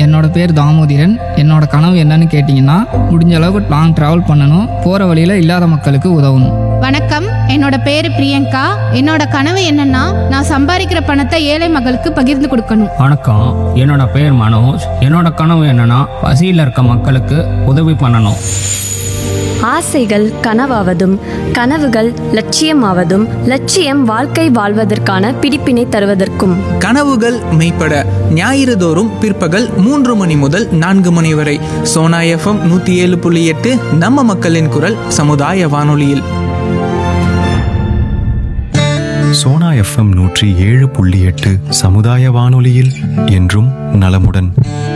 என்னோட பேர் தாமோதிரன் என்னோட கனவு என்னன்னு கேட்டிங்கன்னா முடிஞ்ச அளவுக்கு லாங் ட்ராவல் பண்ணணும் போகிற வழியில் இல்லாத மக்களுக்கு உதவணும் வணக்கம் என்னோட பேரு பிரியங்கா என்னோட கனவு என்னன்னா நான் சம்பாதிக்கிற பணத்தை ஏழை மக்களுக்கு பகிர்ந்து கொடுக்கணும் வணக்கம் என்னோட பேர் மனோஜ் என்னோட கனவு என்னன்னா பசியில் இருக்க மக்களுக்கு உதவி பண்ணணும் ஆசைகள் கனவாவதும் கனவுகள் லட்சியமாவதும் லட்சியம் வாழ்க்கை வாழ்வதற்கான பிடிப்பினை தருவதற்கும் கனவுகள் மெய்ப்பட ஞாயிறு தோறும் பிற்பகல் மூன்று மணி முதல் நான்கு மணி வரை சோனா எஃப்எம் நூற்றி ஏழு புள்ளி எட்டு நம்ம மக்களின் குரல் சமுதாய வானொலியில் சோனா எஃப்எம் நூற்றி ஏழு புள்ளி எட்டு சமுதாய வானொலியில் என்றும் நலமுடன்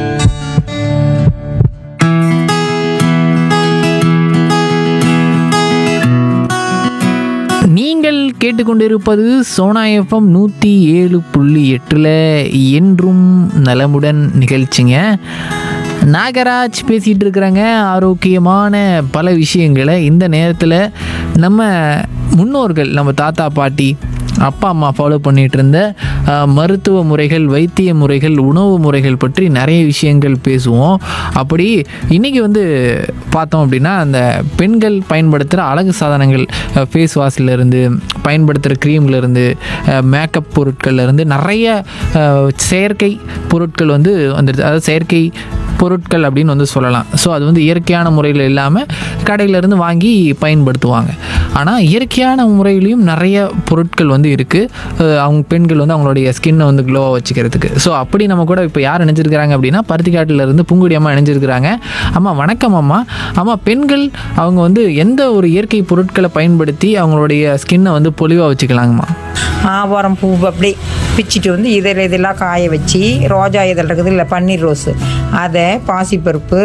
நீங்கள் கேட்டுக்கொண்டிருப்பது சோனா எஃப்எம் நூற்றி ஏழு புள்ளி எட்டில் என்றும் நலமுடன் நிகழ்ச்சிங்க நாகராஜ் பேசிகிட்டு இருக்கிறாங்க ஆரோக்கியமான பல விஷயங்களை இந்த நேரத்தில் நம்ம முன்னோர்கள் நம்ம தாத்தா பாட்டி அப்பா அம்மா ஃபாலோ பண்ணிகிட்டு இருந்த அஹ், மருத்துவ முறைகள் வைத்திய முறைகள் உணவு முறைகள் பற்றி நிறைய விஷயங்கள் பேசுவோம் அப்படி இன்றைக்கி வந்து பார்த்தோம் அப்படின்னா அந்த பெண்கள் பயன்படுத்துகிற அழகு சாதனங்கள் ஃபேஸ் வாஷ்லேருந்து பயன்படுத்துகிற க்ரீம்லேருந்து மேக்கப் பொருட்கள்லேருந்து நிறைய அஹ், செயற்கை பொருட்கள் வந்து வந்துடுது அதாவது செயற்கை பொருட்கள் அப்படின்னு வந்து சொல்லலாம் ஸோ அது வந்து இயற்கையான முறையில் இல்லாமல் கடையிலேருந்து வாங்கி பயன்படுத்துவாங்க ஆனால் இயற்கையான முறையிலையும் நிறைய பொருட்கள் வந்து இருக்குது அவங்க பெண்கள் வந்து அவங்களுடைய ஸ்கின்னை வந்து க்ளோவாக வச்சுக்கிறதுக்கு ஸோ அப்படி நம்ம கூட இப்போ யார் இணைஞ்சிருக்கிறாங்க அப்படின்னா பருத்திக்காட்டில் இருந்து பூங்குடி அம்மா இணைஞ்சிருக்கிறாங்க அம்மா வணக்கம் அம்மா அம்மா பெண்கள் அவங்க வந்து எந்த ஒரு இயற்கை பொருட்களை பயன்படுத்தி அவங்களுடைய ஸ்கின்னை வந்து பொலிவாக வச்சுக்கலாங்கம்மா ஆவாரம் பூ அப்படி பிச்சுட்டு வந்து இதில் இதெல்லாம் காய வச்சு ரோஜா இதழ் இருக்குது இல்லை பன்னீர் ரோஸு அதை பாசிப்பருப்பு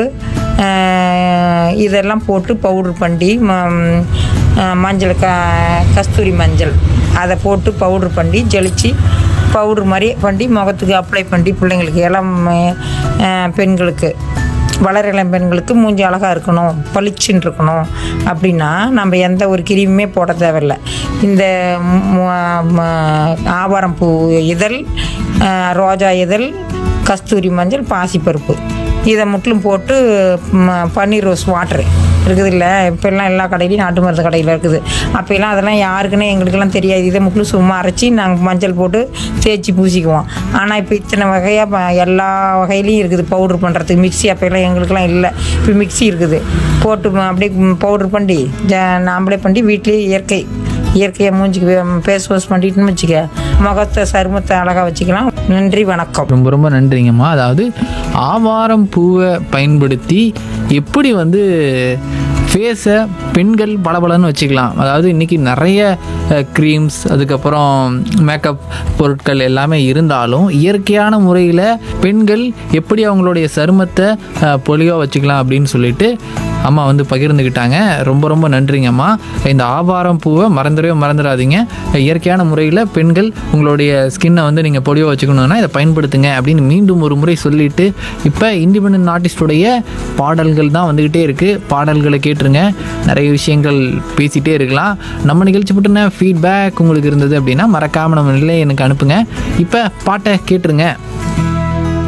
ஆஹ், இதெல்லாம் போட்டு பவுட்ரு பண்ணி ம- ஆஹ், மஞ்சள் க கஸ்தூரி மஞ்சள் அதை போட்டு பவுட்ரு பண்ணி ஜலிச்சு பவுட்ரு மாதிரி பண்ணி முகத்துக்கு அப்ளை பண்ணி பிள்ளைங்களுக்கு இளம் ஆஹ், பெண்களுக்கு வளர இளம் பெண்களுக்கு மூஞ்சி அழகாக இருக்கணும் பளிச்சுன்னு இருக்கணும் அப்படின்னா நம்ம எந்த ஒரு கிரீமுமே போட தேவையில்ல இந்த மு- ம- ஆவாரம் பூ இதழ் ஆஹ், ரோஜா இதழ் கஸ்தூரி மஞ்சள் பாசிப்பருப்பு இதை முற்றிலும் போட்டு ம- பன்னீர் ரோஸ் வாட்டரு இருக்குது இல்லை இப்போல்லாம் எல்லா கடையிலையும் நாட்டு மருந்து கடையில் இருக்குது அப்போல்லாம் அதெல்லாம் யாருக்குன்னே எங்களுக்கெல்லாம் தெரியாது இதை முக்கிலும் சும்மா அரைச்சி நாங்கள் மஞ்சள் போட்டு தேய்ச்சி பூசிக்குவோம் ஆனால் இப்போ இத்தனை வகையாக எல்லா வகையிலையும் இருக்குது பவுட்ரு பண்ணுறதுக்கு மிக்ஸி அப்போல்லாம் எங்களுக்கெல்லாம் இல்லை இப்போ மிக்ஸி இருக்குது போட்டு ம- அப்படியே பவுட்ரு பண்ணி ஜ நாம்ளே பண்ணி வீட்லேயே இயற்கை இயற்கையாக மூஞ்சிக்கு ஃபேஸ் வாஷ் பண்ணிட்டுன்னு வச்சுக்க முகத்தை சருமத்தை அழகாக வச்சுக்கலாம் நன்றி வணக்கம் ரொம்ப ரொம்ப நன்றிங்கம்மா அதாவது ஆவாரம் பூவை பயன்படுத்தி எப்படி வந்து ஃபேஸை பெண்கள் பளபளன்னு வச்சுக்கலாம் அதாவது இன்றைக்கி நிறைய க்ரீம்ஸ் அதுக்கப்புறம் மேக்கப் பொருட்கள் எல்லாமே இருந்தாலும் இயற்கையான முறையில் பெண்கள் எப்படி அவங்களுடைய சருமத்தை பொலிவாக வச்சுக்கலாம் அப்படின்னு சொல்லிட்டு அம்மா வந்து பகிர்ந்துக்கிட்டாங்க ரொம்ப ரொம்ப நன்றிங்கம்மா இந்த ஆவாரம் பூவை மறந்துடவே மறந்துடாதீங்க இயற்கையான முறையில் பெண்கள் உங்களுடைய ஸ்கின்னை வந்து நீங்கள் பொடியாக வச்சுக்கணுன்னா இதை பயன்படுத்துங்க அப்படின்னு மீண்டும் ஒரு முறை சொல்லிட்டு இப்போ இண்டிபெண்ட் ஆர்டிஸ்டுடைய பாடல்கள் தான் வந்துக்கிட்டே இருக்குது பாடல்களை கேட்டுருங்க நிறைய விஷயங்கள் பேசிகிட்டே இருக்கலாம் நம்ம நிகழ்ச்சி பற்றின ஃபீட்பேக் உங்களுக்கு இருந்தது அப்படின்னா மறக்காமல் நம்ம நிலையை எனக்கு அனுப்புங்க இப்போ பாட்டை கேட்டுருங்க